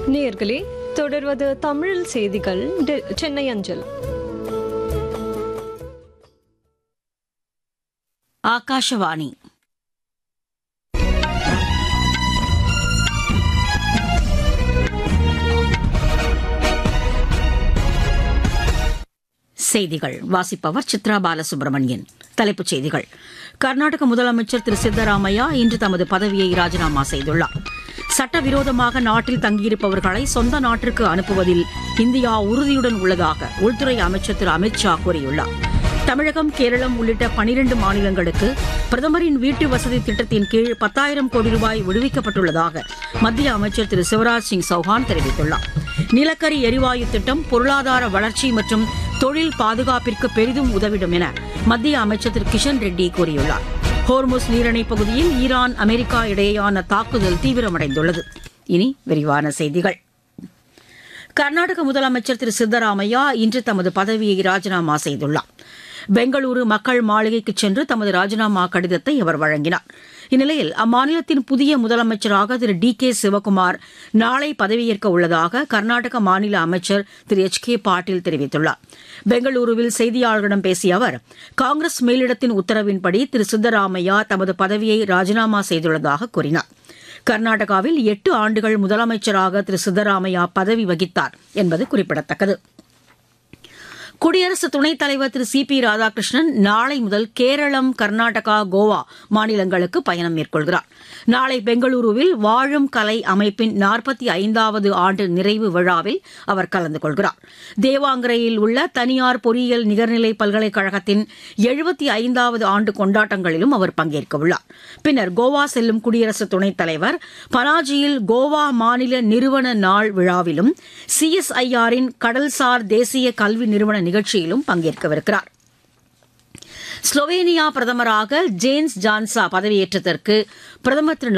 நேர்களே தொடர்வது தமிழ் செய்திகள் டெ- சென்னை அஞ்சல் ಆಕಾಶವಾಣಿ செய்திகள் வாசிப்பவர் சித்ரா பாலசுப்ரமணியன் தலைப்புச் செய்திகள் கர்நாடக முதலமைச்சர் திரு சித்தராமையா இன்று தமது பதவியை ராஜினாமா செய்துள்ளார் சட்டவிரோதமாக நாட்டில் தங்கியிருப்பவர்களை சொந்த நாட்டிற்கு அனுப்புவதில் இந்தியா உறுதியுடன் உள்ளதாக உள்துறை அமைச்சர் திரு அமித் ஷா கூறியுள்ளார் தமிழகம் கேரளம் உள்ளிட்ட பனிரண்டு மாநிலங்களுக்கு பிரதமரின் வீட்டு வசதி திட்டத்தின் கீழ் பத்தாயிரம் கோடி ரூபாய் விடுவிக்கப்பட்டுள்ளதாக மத்திய அமைச்சர் திரு சிவராஜ் சிங் சௌஹான் தெரிவித்துள்ளார் நிலக்கரி எரிவாயு திட்டம் பொருளாதார வளர்ச்சி மற்றும் தொழில் பாதுகாப்பிற்கு பெரிதும் உதவிடும் என மத்திய அமைச்சர் திரு கிஷன் ரெட்டி கூறியுள்ளார் ஹோர்முஸ் நீரிணை பகுதியில் ஈரான் அமெரிக்கா இடையேயான தாக்குதல் தீவிரமடைந்துள்ளது இனி விரிவான செய்திகள் கர்நாடக முதலமைச்சர் திரு சித்தராமையா இன்று தமது பதவியை ராஜினாமா செய்துள்ளார் பெங்களூரு மக்கள் மாளிகைக்கு சென்று தமது ராஜினாமா கடிதத்தை அவர் வழங்கினார் இந்நிலையில் அம்மாநிலத்தின் புதிய முதலமைச்சராக திரு டி கே சிவக்குமார் நாளை பதவியேற்க உள்ளதாக கர்நாடக மாநில அமைச்சர் திரு எச் கே பாட்டீல் தெரிவித்துள்ளார் பெங்களூருவில் செய்தியாளர்களிடம் பேசிய அவர் காங்கிரஸ் மேலிடத்தின் உத்தரவின்படி திரு சித்தராமையா தமது பதவியை ராஜினாமா செய்துள்ளதாக கூறினார் கர்நாடகாவில் எட்டு ஆண்டுகள் முதலமைச்சராக திரு சித்தராமையா பதவி வகித்தார் என்பது குறிப்பிடத்தக்கது குடியரசு துணைத் தலைவர் திரு சி பி ராதாகிருஷ்ணன் நாளை முதல் கேரளம் கர்நாடகா கோவா மாநிலங்களுக்கு பயணம் மேற்கொள்கிறார் நாளை பெங்களூருவில் வாழும் கலை அமைப்பின் நாற்பத்தி ஐந்தாவது ஆண்டு நிறைவு விழாவில் அவர் கலந்து கொள்கிறார் தேவாங்கரையில் உள்ள தனியார் பொறியியல் நிகர்நிலை பல்கலைக்கழகத்தின் எழுபத்தி ஐந்தாவது ஆண்டு கொண்டாட்டங்களிலும் அவர் பங்கேற்க உள்ளார் பின்னர் கோவா செல்லும் குடியரசு துணைத் தலைவர் பனாஜியில் கோவா மாநில நிறுவன நாள் விழாவிலும் சிஎஸ்ஐஆரின் கடல்சார் தேசிய கல்வி நிறுவன நிகழ்ச்சியிலும் பங்கேற்கவிருக்கிறார் ஸ்லோவேனியா பிரதமராக ஜேன்ஸ் ஜான்சா பதவியேற்றதற்கு பிரதமர் திரு